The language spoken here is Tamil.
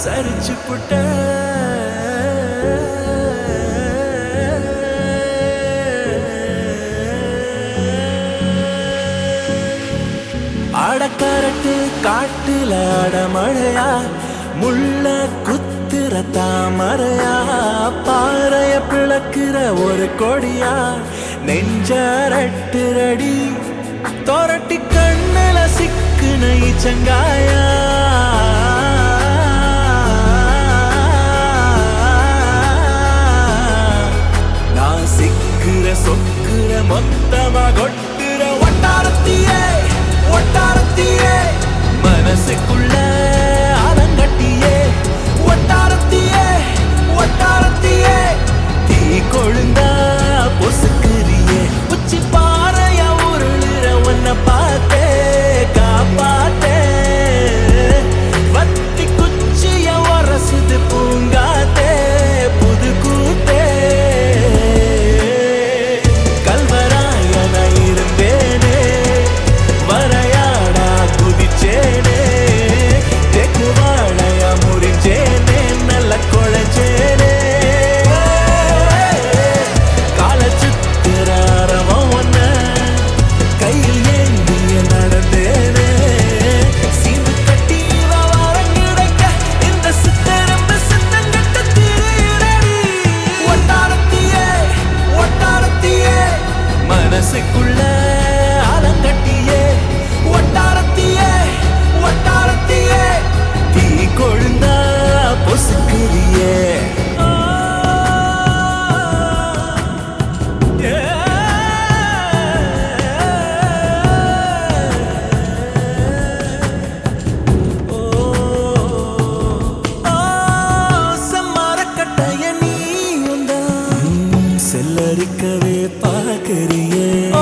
சரிச்சு புட்ட அடக்கரட்டு காட்டுல அடமழையா முள்ள குத்துற தாமரையா பாறைய பிளக்குற ஒரு கொடியா நெஞ்சரட்டுரடி தொரட்டி கண்ணுல சிக்குன இச்சங்காயா நான் சிக்குற சொக்குற மொத்தமா கொட்டுற ஒட்டாரத்தியே ஒட்டாரத்தியே மனசுக்குள்ள ஆலங்கட்டியே ஒட்டாரத்தியே ஒட்டாரத்தியே தீ கொழுந்தா பொசுக்குறியே உச்சி பாறைய உருளுற உன்னை பார்த்தே காப்பாத்தே வத்தி குச்சிய உரசுது பூங்காத்தே புது கூத்தே கல்வராயன இருந்தேனே வரையாடா குதிச்சேனே தெக்கு வாழைய முறிஞ்சேனே நல்ல குழஞ்சேனே கால சுத்துற அரவம் ஒன்ன கையில் ஏந்திய நடந்தேனே சீந்து கட்டி வாரம் கிடைக்க இந்த சித்தரம்பு சித்தங்கட்ட திரியுடடி ஒட்டாரத்தியே ஒட்டாரத்தியே மனசுக்குள்ள ஆலங்கட்டியே ஒட்டாரத்தியே ஒட்டாரத்தியே தீ கொழுந்தா பொசுக்குறியே செல்லரிக்கவே பார்க்கறியே